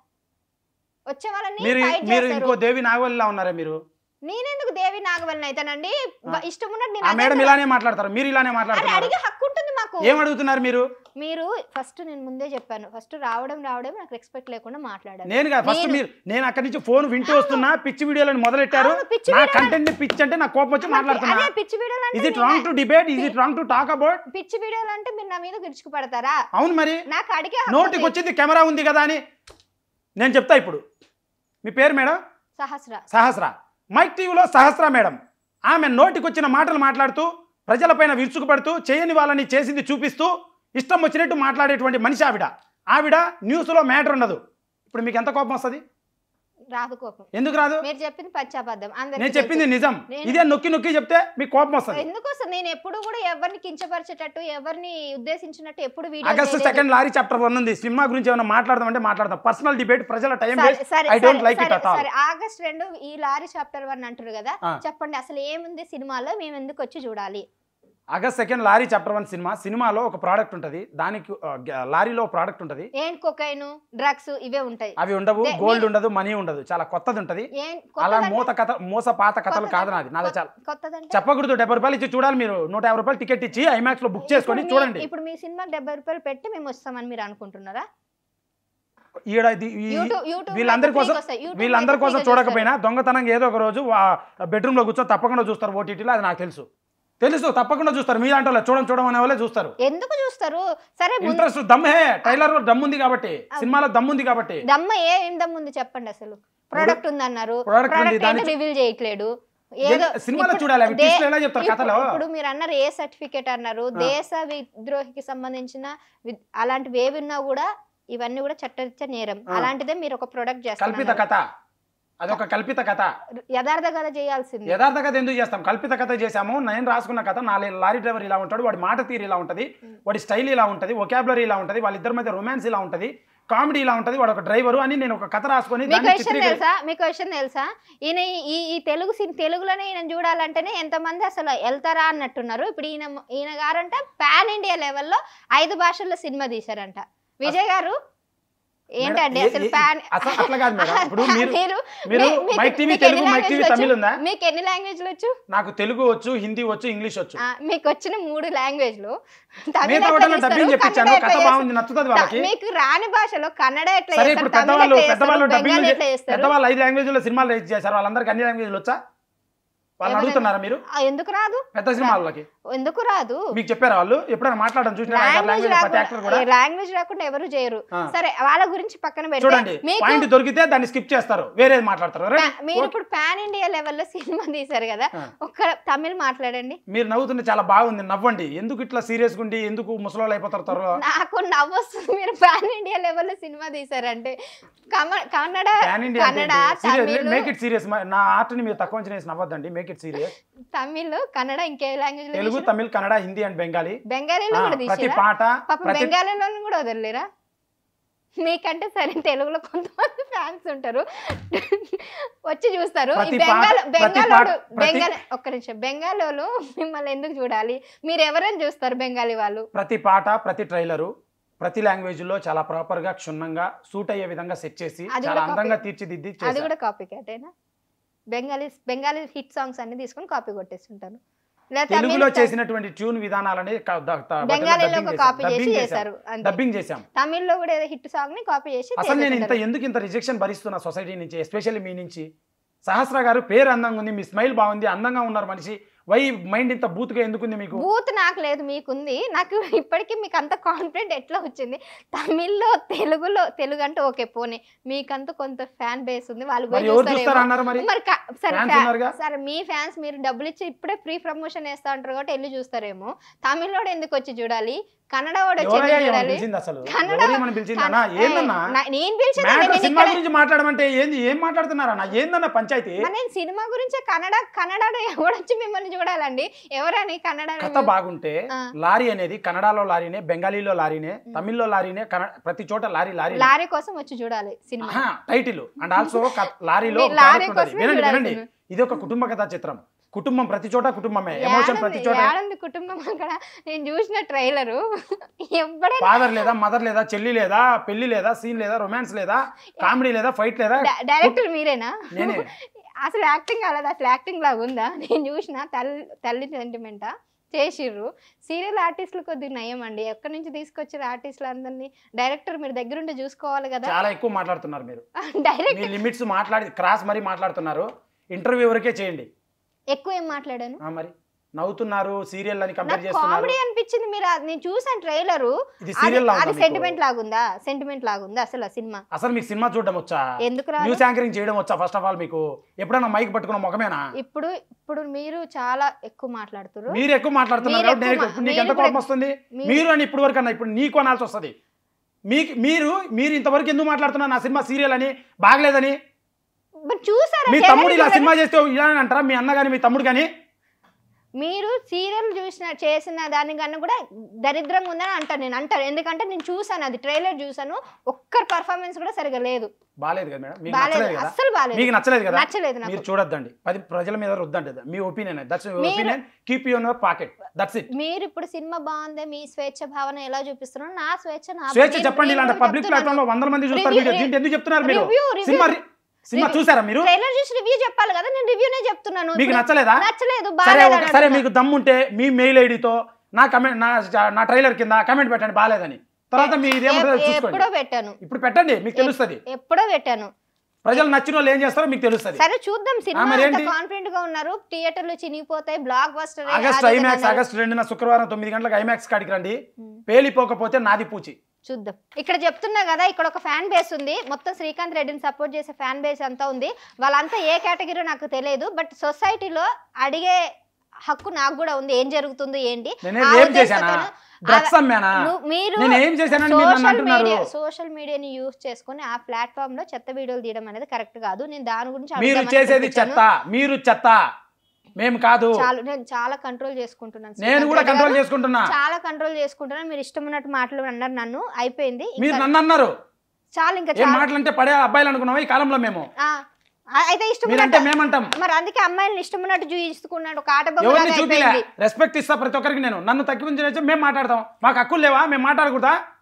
వచ్చే వాళ్ళని మీరు fight మీరు చేస్తారు. ఇంకో దేవి నాగవల్లిలా ఉన్నారా మీరు నేనెందుకు దేవి నాగవల్ని అయితేనండి బ- ఇష్టం ఉన్నట్టు నేను ఆ అదే మేడం కదా. ఇలానే మాట్లాడతారు మీరు ఇలానే అరే మాట్లాడుతున్నారు అడిగే హక్కు ఉంటుంది మాకు ఏం అడుగుతున్నారు మీరు మీరు ఫస్ట్ నేను ముందే చెప్పాను ఫస్ట్ రావడం రావడం నాకు రెస్పెక్ట్ లేకుండా మాట్లాడాలి నేను కాదు ఫస్ట్ నేను- మీరు నేను అక్కడి నుంచి ఫోన్ వింటూ వస్తున్నా పిచ్చి వీడియోలను మొదలెట్టారు అవును, పిచ్చి నా వీడియోలు- కంటెంట్ ని పిచ్చి అంటే నాకు కోపం వచ్చి మాట్లాడుతున్నా అదే పిచ్చి వీడియోలు అంటే ఇజ్ ఇట్ నేను- wrong to debate is it wrong to talk about పిచ్చి వీడియోలు అంటే మీరు నా మీద విరుచుకు పడతారా అవును మరి నాకు అడిగే హక్కు నోటికి ఉంది. వచ్చింది కెమెరా ఉంది కదా అని నేను చెప్తా ఇప్పుడు మీ పేరు మేడం సహస్ర సహస్ర మైక్ టీవీలో సహస్ర మేడం ఆమె నోటికి వచ్చిన మాటలు మాట్లాడుతూ ప్రజలపైన విరుచుకుపడుతూ చేయని వాళ్ళని చేసింది చూపిస్తూ ఇష్టం వచ్చినట్టు మాట్లాడేటువంటి మనిషి ఆవిడ ఆవిడ న్యూస్లో మ్యాటర్ ఉండదు ఇప్పుడు మీకు ఎంత కోపం వస్తుంది రాదు కోపం ఎందుకు రాదు మీరు చెప్పింది పచ్చాబద్ధం అందరికీ నేను చెప్పింది తెలుసు. నిజం నేను- ఇదే నొక్కి నొక్కి చెప్తే మీకు కోపం వస్తుంది ఎందుకోసం నేను ఎప్పుడు కూడా ఎవరిని కించపరిచేటట్టు ఎవరిని ఉద్దేశించినట్టు ఎప్పుడు వీడియో ఆగస్టు చేయలేదు. సెకండ్ లారీ చాప్టర్ వన్ ఉంది సినిమా గురించి ఏమైనా మాట్లాడదామంటే మాట్లాడదాం పర్సనల్ డిబేట్ ప్రజల టైం సరే, వేస్ట్ సరే, ఐ డోంట్ సరే, లైక్ ఇట్ సరే, అట్ ఆల్ సరే ఆగస్ట్ రెండు ఈ లారీ చాప్టర్ వన్ అంటారు కదా ఆ. చెప్పండి అసలు ఏముంది సినిమాలో మేము ఎందుకు వచ్చి చూడాలి August second lorry chapter one cinema సినిమాలో ఒక ప్రోడక్ట్ ఉంటుంది దానికి ఆ, గ- లారీలో ప్రోడక్ట్ ఉంటుంది ఏం కొకైన్ డ్రగ్స్ ఇవే ఉంటాయి అవి ఉండవు దే- గోల్డ్ మీరు- ఉండదు మనీ ఉండదు చాలా కొత్తది ఉంటది ఏం అలా కొత్తదంటే- మూత కథ మోస పాత కథలు కొత్తదంటే- కాదు నాది నాది చాలా కొత్తదంటే చెప్పకూడదు డెబ్బై రూపాయలు ఇచ్చి చూడాలి మీరు నూట యాభై రూపాయలు టికెట్ ఇచ్చి ఐమాక్స్ లో బుక్ చేసుకొని ఇప్పుడు మీ- చూడండి ఇప్పుడు మీ సినిమా డెబ్బై రూపాయలు పెట్టి మేము వస్తామని మీరు అనుకుంటున్నారా ఈడ ఇది- ఈ- యూట్యూబ్ యూట్యూబ్ వీళ్ళందరి కోసం వీళ్ళందరి కోసం చూడకపోయినా దొంగతనంగా ఏదో ఒక రోజు బెడ్రూమ్ లో కూర్చొని తప్పకుండా చూస్తారు ఓటీటీలో అది నాకు తెలుసు తెలుసు తప్పకుండా చూస్తారు మీలాంటి వాళ్ళు చూడడం చూడడం అనే వాళ్ళే చూస్తారు ఎందుకు చూస్తారు సరే ముందు ఇంట్రెస్ట్ దమ్మే ట్రైలర్ లో దమ్ ఉంది కాబట్టి సినిమాలో దమ్ ఉంది కాబట్టి దమ్మ ఏ ఏం దమ్మ ఉంది చెప్పండి అసలు ప్రోడక్ట్ ఉందన్నారు Product ఉంది, ప్రోడక్ట్ దాన్ని ఏంటో రివీల్ చేయట్లేదు ఏం- ఏదో సినిమాలో ఇప్పుడు చూడాలి, అవి దే- twist లు ఎలా చెప్తారు ఇప్పుడు- కథలో? ఇప్పుడు మీరు అన్నారు ఏ సర్టిఫికేట్ అన్నారు దేశ విద్రోహికి సంబంధించిన వి- అలాంటివి ఏవి ఉన్నా కూడా ఇవన్నీ కూడా చట్టరీత్యా నేరం ఆ. అలాంటిదే మీరు ఒక ప్రొడక్ట్ కల్పిత చేస్తారు కథ అదొక కల్పిత కథ యథార్థ కథ చేయాల్సింది యథార్థ కథ ఎందుకు చేస్తాం కల్పిత కథ చేసాము నేను రాసుకున్న కథ నా లారీ డ్రైవర్ ఇలా ఉంటాడు వాడి మాట తీరు ఇలా ఉంటది వాడి స్టైల్ ఇలా ఉంటది ఒకాబులరీ ఇలా ఉంటది వాళ్ళిద్దరి మధ్య రొమాన్స్ ఇలా ఉంటది కామెడీ ఇలా ఉంటది వాడు ఒక డ్రైవరు అని నేను ఒక కథ రాసుకొని మీకు దాన్ని విషయం చిత్రీకరి- తెలుసా మీకు విషయం తెలుసా ఈయన ఈ ఈ తెలుగు సిన్ తెలుగులోనే ఈయన చూడాలంటేనే ఎంతమంది అసలు వెళ్తారా అన్నట్టున్నారు ఇప్పుడు ఈయన ఈయన గారంట పాన్ ఇండియా లెవెల్లో ఐదు భాషల్లో సినిమా తీశారంట విజయ్ గారు ఏంటండి మేడం, అసలు ఏ- ఏ- పాన్ అసలు అట్లా కాదు మేడం. ఇప్పుడు మీరు- మీరు మీరు మీ- మీకు- మైక్ టీవీ మీకు తెలుగు, ఎన్ని మైక్ టీవీ languages తమిళ్ వచ్చు? ఉందా? మీకు ఎన్ని లాంగ్వేజ్లు వచ్చు నాకు తెలుగు వచ్చు హిందీ వచ్చు ఇంగ్లీష్ వచ్చు ఆ, మీకు వచ్చిన మూడు లాంగ్వేజ్లు తమిళ మిగతా ఎట్లా వాటిలో చేస్తారు? డబ్బింగ్ చెప్పించాను కన్నడ కథ ఎట్లా బాగుంది చేస్తారు? నచ్చుతుంది వాళ్ళకి మీకు రాని భాషలో కన్నడ ఎట్లా సరే చేస్తారు ఇప్పుడు తమిళ పెద్దవాళ్ళు ఎట్లా పెద్దవాళ్ళు చేస్తారు డబ్బింగ్ బెంగాలీ ఎట్లా చేస్తారు పెద్దవాళ్ళు ఐదు లాంగ్వేజ్లో సినిమాలు రేట్ చేశారు వాళ్ళందరికీ అన్ని లాంగ్వేజ్లు వచ్చా వాళ్ళు ఎవరైనా- అడుగుతున్నారా మీరు ఆ, ఎందుకు రాదు పెద్ద సినిమాలకి ఎందుకు రాదు మీకు చెప్పారా వాళ్ళు ఎప్పుడైనా మాట్లాడడం చూసిన లాంగ్వేజ్ లాంగ్వేజ్ ప్రతి యాక్టర్ కూడా రాకుండా లాంగ్వేజ్ రాకుండా ఎవరు చేయరు ఆ. సరే వాళ్ళ గురించి పక్కన చూడండి పెడితే మీకు పాయింట్ దొరికితే దాన్ని స్కిప్ చేస్తారు వేరేది మాట్లాడతారు రైట్? పా- మీరు ఇప్పుడు పాన్ ఇండియా లెవెల్లో సినిమా తీశారు కదా ఆ. ఒక్క తమిళ్ మాట్లాడండి మీరు నవ్వుతుంటే చాలా బాగుంది నవ్వండి ఎందుకు ఇట్లా సీరియస్ గుండి ఎందుకు ముసలోళ్ళు అయిపోతారు త్వరలో నాకు నవ్వు వస్తుంది మీరు పాన్ ఇండియా లెవెల్లో సినిమా తీశారంటే కమ- Kannada pan India Kannada serious make Tamil it serious నా ఆర్ట్ని మీరు తక్కువ చేసి నవ్వద్దండి make it serious Tamil Kannada ఇంకే లాంగ్వేజ్ తెలుగు తమిళ్ కన్నడ హిందీ అండ్ బెంగాలీ బెంగాలీలో ఆ, కూడా ప్రతి తీసారా పాట పాప ప్రతి బెంగాలీలో కూడా వదలలేరా మీకంటే సరే తెలుగులో కొంతమంది ఫ్యాన్స్ ఉంటారు వచ్చి చూస్తారు ఈ ప్రతి బెంగాల్ పాట- ప్రతి బెంగాల్ పాట- ప్రతి- బెంగాల్ ఒక్క నిమిషం బెంగాలీలో మిమ్మల్ని ఎందుకు చూడాలి మీరు ఎవరైనా చూస్తారు బెంగాలీ వాళ్ళు ప్రతి పాట ప్రతి ట్రైలరు ప్రతి లాంగ్వేజ్ లో చాలా ప్రాపర్ గా క్షుణ్ణంగా సూట్ అయ్యే విధంగా సెట్ చేసి అది చాలా కూడా అందంగా copy. తీర్చిదిద్ది అది చేశారు కూడా కాపీ క్యాటేనా బెంగాలీ బెంగాలీ హిట్ సాంగ్స్ అన్ని తీసుకొని కాపీ కొట్టేస్తుంటాను లేదా తెలుగులో తమిళ్ చేసినటువంటి ట్యూన్ విధానాలని క- ద- ద- బెంగాలీలో డబ్బింగ్ ఒక చేశాం. కాపీ చేసి డబ్బింగ్ చేశారు అంతే డబ్బింగ్ చేశాం తమిళ్లో కూడా ఏదో హిట్ సాంగ్ ని కాపీ చేసి అసలు నేను ఇంత చేసేసారు. ఎందుకు ఇంత రిజెక్షన్ భరిస్తున్నా సొసైటీ నుంచి ఎస్పెషల్లీ మీ నుంచి సహస్ర గారు పేరు అందంగా ఉంది మీ స్మైల్ బాగుంది అందంగా ఉన్నారు మనిషి వై మైండ్ ఇంత బూత్గా ఎందుకుంది మీకు బూత్ నాకు లేదు మీకుంది నాకు ఇప్పటికీ మీకు అంత కాన్ఫిడెంట్ ఎట్లా వచ్చింది తమిళ్లో తెలుగులో తెలుగు అంటే ఓకే పోనీ మీకంతా కొంత ఫ్యాన్ బేస్ ఉంది వాళ్ళు మరి పోయి ఎవరు చూస్తారేమో. చూస్తారు అన్నారు మరి మరి కా- సరే Fans ఫ్యా- ఉన్నారుగా? సరే మీ ఫ్యాన్స్ మీరు డబ్బులు ఇచ్చి ఇప్పుడే ఫ్రీ ప్రమోషన్ వేస్తా అంటారు కాబట్టి వెళ్ళి చూస్తారేమో తమిళోడు ఎందుకు వచ్చి చూడాలి కన్నడ వాడు వచ్చి ఎవరయ్యా ఎందుకు ఏమని చూడాలి పిలిచింది అసలు కన్నడ- ఎవరేమని పిలిచింది అన్నా కన్న- ఏందన్నా ఏయ్, నా- నేను పిలిచింది మ్యాటర్ నేను సినిమా ఇక్కడ- గురించి మాట్లాడమంటే ఏంది ఏం మాట్లాడుతున్నారా అన్న ఏందన్న పంచాయతీ మరి నేను సినిమా గురించి కన్నడ కన్నడలో ఎవడొచ్చి మిమ్మల్ని చూడాలండి ఎవరని కన్నడ కథ బాగుంటే ఆ. లారీ అనేది కన్నడలో లారీనే బెంగాలీలో లారీనే తమిళ్లో లారీనే కన్న- ప్రతి చోట లారీ లారీ లారీ కోసం వచ్చి చూడాలి సినిమా టైటిల్ అండ్ ఆల్సో లారీలో మీరు ఒక లారీ character ఉంటది. కోసమే వినండి చూడాలి వినండి సినిమా. ఇది ఒక కుటుంబ కథా చిత్రం కుటుంబం ప్రతి చోట కుటుంబమే ఎమోషన్ ప్రతి ఏడుంది- చోట ఏడుంది కుటుంబం అక్కడ నేను చూసిన ట్రైలరు ఎప్పుడైనా ఫాదర్ లేదా మదర్ లేదా చెల్లి లేదా పెళ్లి లేదా సీన్ లేదా రొమాన్స్ లేదా కామెడీ లేదా ఫైట్ లేదా డ- డైరెక్టర్ మీరేనా నేనే. అసలు యాక్టింగ్ కాలేదు అసలు యాక్టింగ్ లాగా ఉందా నేను చూసిన తల్లి తల్లి సెంటిమెంటా చేసిర్రు సీరియల్ ఆర్టిస్టులు కొద్దిగా నయం అండి ఎక్కడి నుంచి తీసుకొచ్చారు ఆర్టిస్టులు అందరినీ డైరెక్టర్ మీరు దగ్గరుండి చూసుకోవాలి కదా చాలా ఎక్కువ మాట్లాడుతున్నారు మీరు మీ డైరెక్ట్ లిమిట్స్ మాట్లాడి క్రాస్ మరీ మాట్లాడుతున్నారు ఇంటర్వ్యూ వరకే చేయండి ఎక్కువ ఏం మాట్లాడాను ఆ మరి నవ్వుతున్నారు సీరియల్ అని కంపేర్ నాకు చేస్తున్నారు కామెడీ అనిపించింది మీరు అది- నేను చూసాను ట్రైలరు ఇది సీరియల్ లా అది ఉందా సెంటిమెంట్ మీకు? లాగుందా సెంటిమెంట్ లాగుందా అసలు ఆ సినిమా అసలు మీకు సినిమా చూడడం వచ్చా ఎందుకు రాదు న్యూస్ యాంకరింగ్ చేయడం వచ్చా ఫస్ట్ ఆఫ్ ఆల్ మీకు ఎప్పుడైనా మైక్ పట్టుకున్న ముఖమేనా ఇప్పుడు ఇప్పుడు మీరు చాలా ఎక్కువ మాట్లాడుతున్నారు మీరు ఎక్కువ మాట్లాడుతున్నారు మీరు కాబట్టి నేను ఎక్కువ మా- నీకు ఎంత మీరు కోపం ఇప్పుడు- వస్తుంది మీరు- మీరు అని ఇప్పుడు వరకు అన్న ఇప్పుడు నీకు అనాల్సి వస్తుంది మీకు మీరు మీరు ఇంతవరకు ఎందుకు మాట్లాడుతున్నారు నా సినిమా సీరియల్ అని బాగలేదని మరి చూసారా మీ trailer తమ్ముడు ఇలా చూడండి. సినిమా చేస్తే ఇలా అని అంటారా మీ అన్న కానీ మీ తమ్ముడు కానీ మీరు సీరియల్ చూసిన చేసిన దానికన్నా కూడా దరిద్రంగా ఉందని అంటాను నేను అంటాను ఎందుకంటే నేను చూసాను అది ట్రైలర్ చూసాను ఒక్కరి పర్ఫార్మెన్స్ కూడా సరిగా లేదు బాలేదు కదా మేడం మీకు బాలేదు నచ్చలేదు కదా అస్సలు బాలేదు మీకు నచ్చలేదు కదా నచ్చలేదు నాకు మీరు చూడొద్దండి పది ప్రజల మీద రుద్దండి మీ ఒపీనియన్ దట్స్ మీరు- opinion keep your pocket that's it మీరు ఇప్పుడు సినిమా బాగుంది మీ స్వేచ్ఛ భావన ఎలా చూపిస్తున్నారు నా స్వేచ్ఛ నా స్వేచ్ఛ నేను- చెప్పండి నేను ఇలాంటి కూడా పబ్లిక్ చెప్తున్నాను. ప్లాట్ఫామ్ లో వందల మంది చూస్తారు Review- వీడియో దీంట్లో ఎందుకు చెప్తున్నారు మీరు Review, review. సినిమా రి- సినిమా Review. చూసారా మీరు ట్రైలర్ చూసి రివ్యూ చెప్పాలి కదా నేను రివ్యూనే చెప్తున్నాను మీకు ఇప్పుడు నచ్చలేదా నచ్చలేదు సరే బాగాలేదు ఒక- సరే అంటున్నా. మీకు దమ్ముంటే మీ మెయిల్ ఐడితో నా కమెంట్ నా నా ట్రైలర్ కింద కమెంట్ పెట్టండి బాగాలేదని తర్వాత మీ ఇదేమంటారో ఎప్- చూసుకోండి ఎప్పుడో పెట్టాను ఇప్పుడు పెట్టండి మీకు తెలుస్తుంది ఎప్పుడో పెట్టాను ప్రజలు నచ్చిన వాళ్ళు ఏం చేస్తారో మీకు తెలుస్తుంది సరే చూద్దాం సినిమా మరి అంత ఏంటి? కాన్ఫిడెంట్ గా ఉన్నారు థియేటర్లు చినిగిపోతాయి blockbuster August IMAX August రెండున శుక్రవారం తొమ్మిది గంటలకు ఐమాక్స్ కాడికి రండి పేలిపోకపోతే నాది పూచి చూద్దాం ఇక్కడ చెప్తున్నా కదా ఇక్కడ ఒక ఫ్యాన్ బేస్ ఉంది మొత్తం శ్రీకాంత్ రెడ్డిని సపోర్ట్ చేసే ఫ్యాన్ బేస్ అంతా ఉంది వాళ్ళంతా ఏ కేటగిరీ నాకు తెలియదు బట్ సొసైటీలో అడిగే హక్కు నాకు కూడా ఉంది ఏం జరుగుతుంది ఏంటి నేనేం ఆ ఏం చేశానా ఉద్దేశంతోనే డ్రగ్స్ అమ్మానా నువ్వు- మీరు నేను ఏం చేశానని మీరు నన్ను సోషల్ అంటున్నారు మీడియా సోషల్ మీడియాని యూజ్ చేసుకొని ఆ ప్లాట్ఫామ్ లో చెత్త వీడియోలు తీయడం అనేది కరెక్ట్ కాదు నేను దాని గురించి మీరు అడుగుదామని చేసేది పిలిపించాను. చెత్త మీరు చెత్త మేము కాదు చాలా నేను చాలా కంట్రోల్ చేసుకుంటున్నాను నేను శ్రీకాంత్ కూడా రెడ్డి కంట్రోల్ గారు. చేసుకుంటున్నా చాలా కంట్రోల్ చేసుకుంటున్నాను మీరు ఇష్టం ఉన్నట్టు మాటలు అన్నారు నన్ను అయిపోయింది మీరు ఇంకా నన్ను అన్నారు చాలా ఇంకా ఏం చాలా మాటలంటే పడే అబ్బాయిలు అనుకున్నావా ఈ కాలంలో మేము ఆ, ఆ, అయితే ఇష్టం మీరంటే ఉన్నట్టు మేమంటాం మరి అందుకే అమ్మాయిని ఇష్టం ఉన్నట్టు చూపించుకున్నాడు ఒక ఆట ఎవరిని బొమ్మలాగా చూపిలే అయిపోయింది రెస్పెక్ట్ ఇస్తా ప్రతి ఒక్కరికి నేను నన్ను తగ్గించి మేము మాట్లాడతాం మాకు హక్కులు లేవా మేము మాట్లాడకూడదా